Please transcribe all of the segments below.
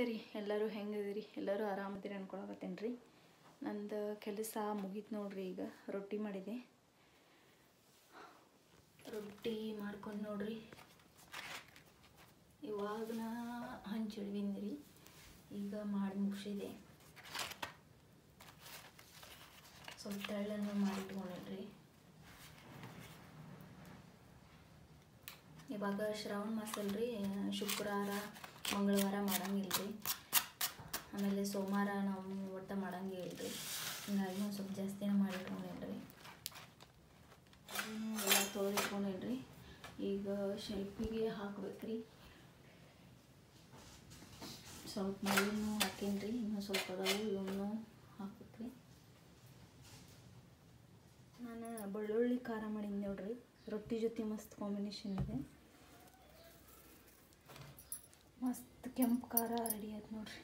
ರೀ ಎಲ್ಲರೂ ಹೆಂಗದಿರಿ ಎಲ್ಲರೂ ಆರಾಮದಿರಿ ಅನ್ಕೊಳಕತ್ತೇನೆ ರೀ ನಂದು ಕೆಲಸ ಮುಗೀತು ನೋಡ್ರಿ ಈಗ ರೊಟ್ಟಿ ಮಾಡಿದೆ ರೊಟ್ಟಿ ಮಾಡ್ಕೊಂಡು ನೋಡ್ರಿ ಇವಾಗ ನಾ ಹಂಚಿಡ್ವಿನಿ ರೀ ಈಗ ಮಾಡಿ ಮುಗಿಸಿದೆ ಸ್ವಲ್ಪ ತೆಳ್ಳನ್ನು ಮಾಡಿಟ್ಕೊಂಡ್ರಿ ಇವಾಗ ಶ್ರಾವಣ ಮಾಸ ಅಲ್ರಿ ಶುಕ್ರವಾರ ಮಂಗಳವಾರ ಮಾಡಂಗಿಲ್ಲ ರೀ ಆಮೇಲೆ ಸೋಮವಾರ ನಾವು ಒಟ್ಟು ಮಾಡಂಗಿಲ್ಲ ರೀ ಹಿಂಗಾಗಿ ಒಂದು ಸ್ವಲ್ಪ ಜಾಸ್ತಿನೇ ಮಾಡಿಟ್ಕೊಂಡೇನ್ರಿ ಎಲ್ಲ ತೊಳೆದಿಟ್ಕೊಂಡೇನ್ರಿ ಈಗ ಶೆಲ್ಫಿಗೆ ಹಾಕ್ಬೇಕ್ರಿ ಸ್ವಲ್ಪ ಮಳಿನೂ ಹಾಕೇನ್ರಿ ಇನ್ನೂ ಸ್ವಲ್ಪ ಅದಾವು ಇವನು ಹಾಕ್ಬೇಕ್ರಿ ನಾನು ಬೆಳ್ಳುಳ್ಳಿ ಖಾರ ಮಾಡೀನಿ ನೋಡ್ರಿ ರೊಟ್ಟಿ ಜೊತೆ ಮಸ್ತ್ ಕಾಂಬಿನೇಷನ್ ಇದೆ ಮಸ್ತ್ ಕೆಂಪು ಖಾರ ರೆಡಿ ಆಯ್ತು ನೋಡ್ರಿ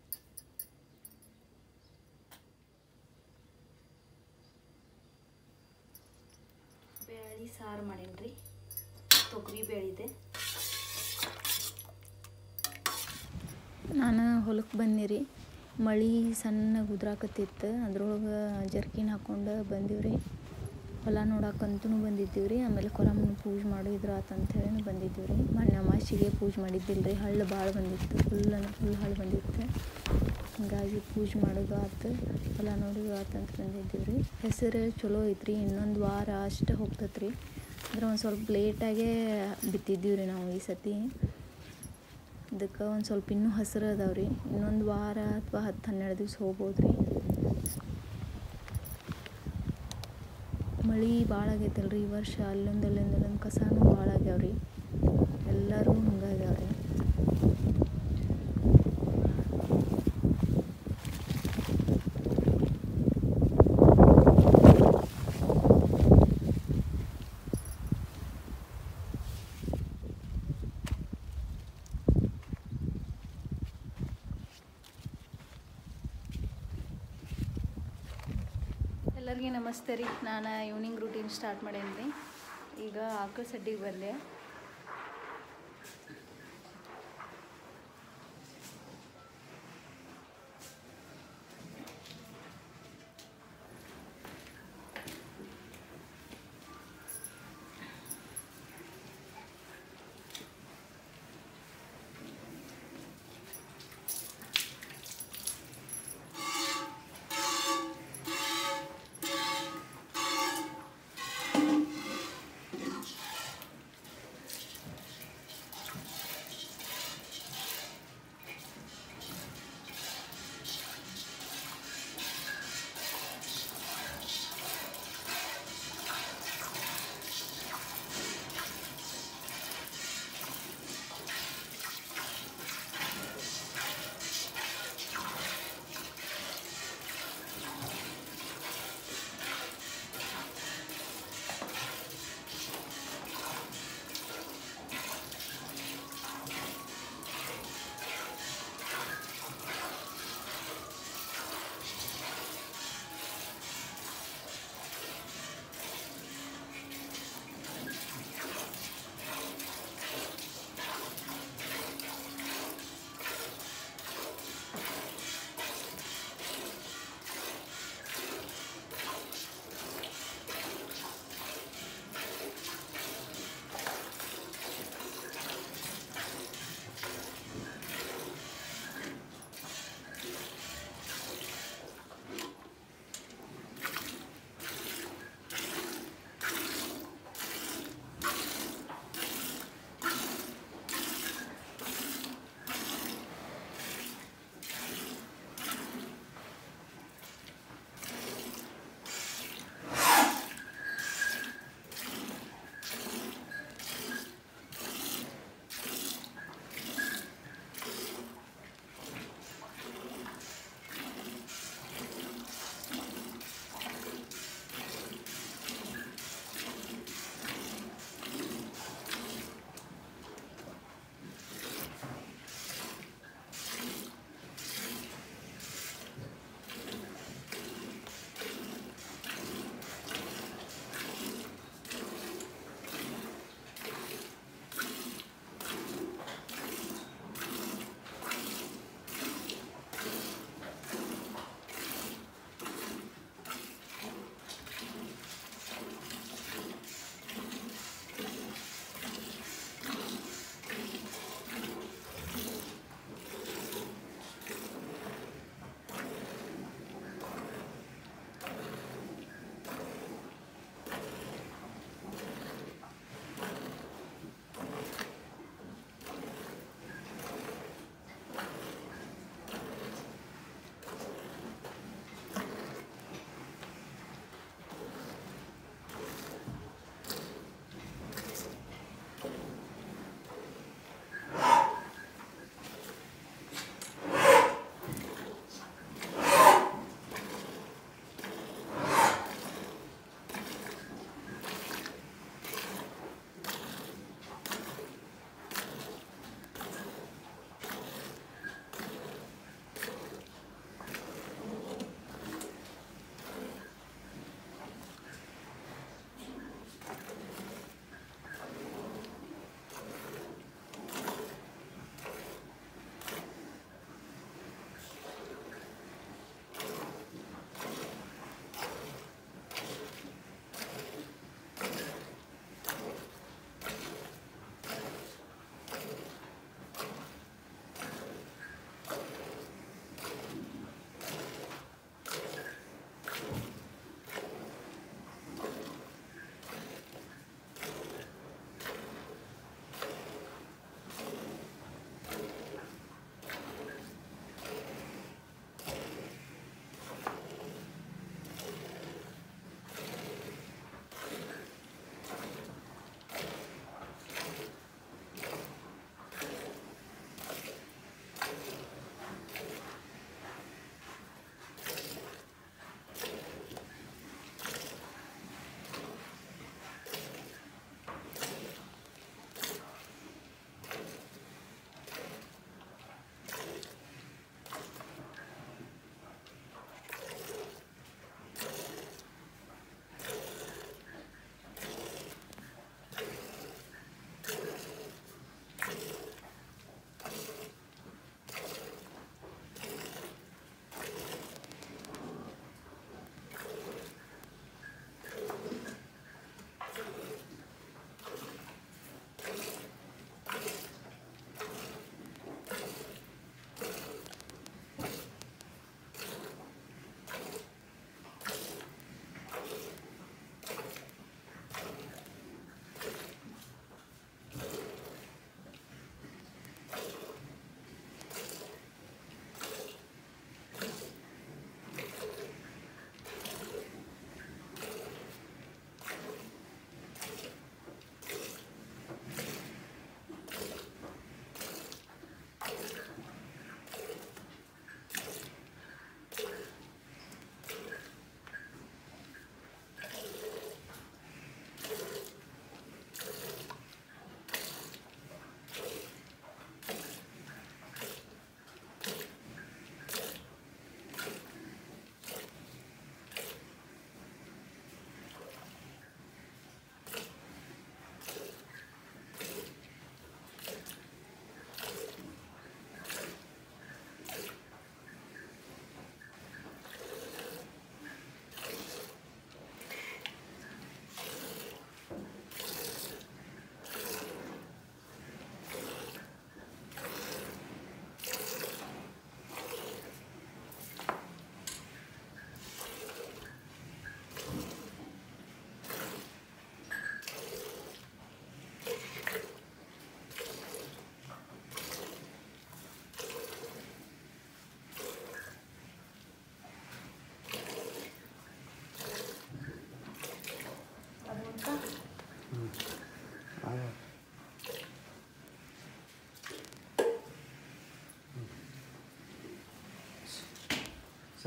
ಬೇಳೆ ಸಾರು ಮಾಡೀನಿ ತೊಗರಿ ಬೇಳಿದೆ ನಾನು ಹೊಲಕ್ಕೆ ಬಂದಿರಿ ಮಳೆ ಸಣ್ಣಗೆ ಉದ್ರಾಕತ್ತಿತ್ತು ಅದ್ರೊಳಗೆ ಜರ್ಕಿನ್ ಹಾಕ್ಕೊಂಡು ಬಂದೀವ್ರಿ ಹೊಲ ನೋಡಕ್ಕಂತೂ ಬಂದಿದ್ದೀವಿ ರೀ ಆಮೇಲೆ ಕೊರಮ್ಮನ ಪೂಜೆ ಮಾಡಿದ್ರು ಆತಂತೇಳಿ ಬಂದಿದ್ದೀವಿ ರೀ ಮೊನ್ನೆ ಅಮಾಸಿಗೆ ಪೂಜೆ ಮಾಡಿದ್ದಿಲ್ಲ ರೀ ಹಳ್ಳು ಭಾಳ ಬಂದಿತ್ತು ಫುಲ್ ಅಂದ್ರೆ ಫುಲ್ ಹಳ್ಳು ಬಂದಿತ್ತು ಹೀಗಾಗಿ ಪೂಜೆ ಮಾಡೋದು ಆತು ಹೊಲ ನೋಡೋದು ಆತಂತ ಬಂದಿದ್ದೀವಿ ರೀ ಹೆಸರು ಚಲೋ ಐತ್ರಿ ಇನ್ನೊಂದು ವಾರ ಅಷ್ಟೇ ಹೋಗ್ತೈತೆ ರೀ ಅಂದ್ರೆ ಒಂದು ಸ್ವಲ್ಪ ಲೇಟಾಗೇ ಬಿತ್ತಿದ್ದೀವಿ ರೀ ನಾವು ಈ ಸತಿ ಅದಕ್ಕೆ ಒಂದು ಸ್ವಲ್ಪ ಇನ್ನೂ ಹಸಿರು ಅದಾವೆ ರೀ ಇನ್ನೊಂದು ವಾರ ಅಥವಾ ಹತ್ತು ಹನ್ನೆರಡು ದಿವ್ಸ ಹೋಗ್ಬೋದು ರೀ ಮಳೆ ಭಾಳ ಆಗೈತಲ್ರಿ ಈ ವರ್ಷ ಅಲ್ಲೊಂದು ಅಲ್ಲೊಂದು ಅಲ್ಲೊಂದು ಕಸನೂ ಭಾಳ ಆಗ್ಯಾವ ರೀ ಎಲ್ಲರೂ ಹಂಗಾಗ್ಯಾವ ರೀ ಎಲ್ಲರಿಗೂ ನಮಸ್ತೆ ರೀ ನಾನು ಈವ್ನಿಂಗ್ ರೂಟೀನ್ ಸ್ಟಾರ್ಟ್ ಮಾಡೇನಿ ರೀ ಈಗ ಆಕಳ ಸಡ್ಡಿಗೆ ಬಂದೆ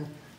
ಸರ್